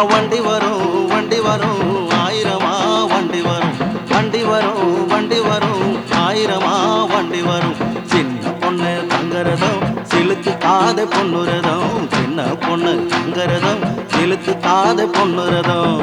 வண்டி வரும் வண்டி வரும் ஆயிரமா வண்டி வரும் வண்டி வரும் வண்டி வரும் ஆயிரமா வண்டி வரும் சின்ன பொண்ணு தங்கரதம் சிலுக்கு காதை பொண்ணுரதம் சின்ன பொண்ணு தங்கரதம் சிலுக்கு காதை பொண்ணுரதம்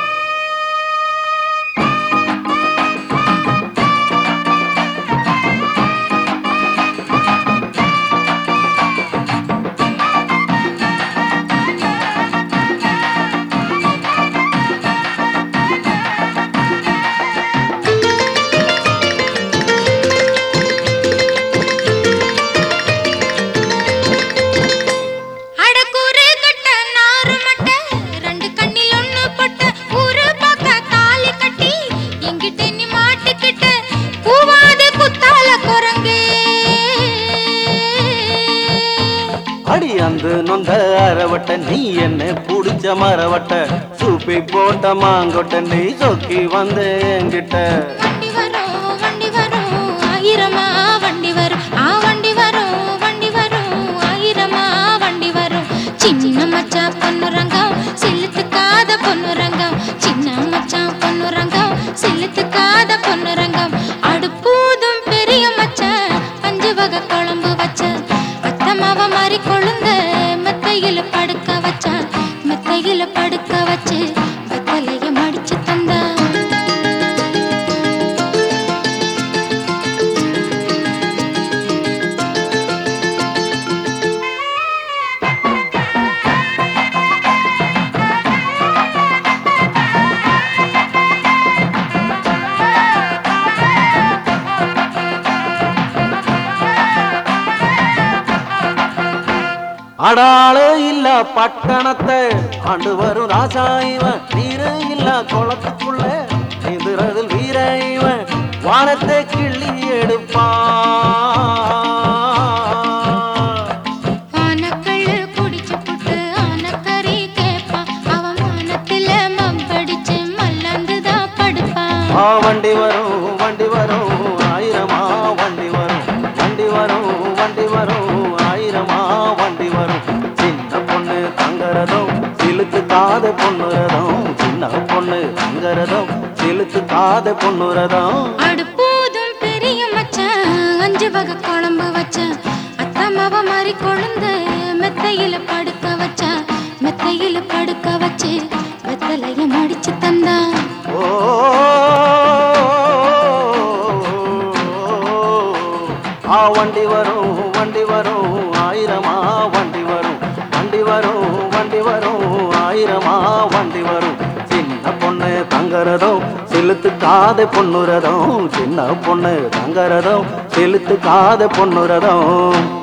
அடக்கூறு கட்ட நாறு மட்ட ரெண்டு கண்ணில் ஒண்ணு பட்ட ஊரு பார்க்க தாலி கட்டி எங்கிட்ட நீ மாட்டிக்கிட்ட பூவாது குத்தால குரங்கு அடி அந்த நொந்த அரவட்ட நீ என்ன புடிச்ச மரவட்ட சூப்பி போட்ட மாங்கொட்ட நீ சொக்கி வந்த என்கிட்ட வண்டி வரும் வண்டி வரும் ஆயிரமா வண்டி வரும் ஆ வண்டி வரும் வண்டி வரும் ஆயிரமா வண்டி வரும் சின்ன மச்சான் பொண்ணுரங்கம் செல்லுத்துக்காத பொண்ணுரங்கம் சின்ன மச்சான் பொண்ணுரங்கம் செல்லுத்துக்காத பொண்ணுரங்கம் அடுப்பூதும் பெரிய மச்சான் அஞ்சு வகை குழம்பு வச்ச அத்தமாவ மாதிரி கொழுந்த மெத்தையில படுக்க வச்சான் மெத்தையில படுக்க வச்சு வெத்தலைய மடிச்சு தந்தா அடாளே இல்ல பட்டணத்தை ஆண்டு வரும் ராஜா இவன் வீர இல்ல குளத்துக்குள்ள எதிரதில் வீர இவன் வானத்தை கிள்ளி எடுப்பான் ஆனக்கள்ளு குடிச்சு புட்டு ஆனக்கறி கேப்பான் அவன் வானத்துல மம்படிச்சு மல்லந்துதான் படுப்பான் ஆ வண்டி வரும் வண்டி வரும் ஆயிரமா வண்டி வரும் வண்டி வரும் வண்டி வரும் ஆயிரமா வண்டி வரும் சின்ன பொண்ணு தங்கரதம் சிலுக்கு காத பொண்ணுரதம் சின்ன பொண்ணு தங்கரதம் சிலுக்கு காத பொண்ணுரதம் அடுப்பூதும் பெரிய மச்சான் அஞ்சு வகை குழம்பு வச்சான் அத்தம்மாவ மாதிரி கொழுந்து மெத்தையில படுக்க வச்சா மெத்தையில படுக்க வச்சு வெத்தலைய மடிச்சு தந்தான் ஓ ஆ வண்டி வரும் வண்டி வரும் ஆயிரமா வண்டி வரும் வண்டி வரும் வண்டி வரும் ஆயிரமா வண்டி வரும் சின்ன பொண்ணு தங்கரதம் செலுத்து காத பொண்ணுரதம் சின்ன பொண்ணு தங்கரதம் செலுத்து காத பொண்ணுரதம்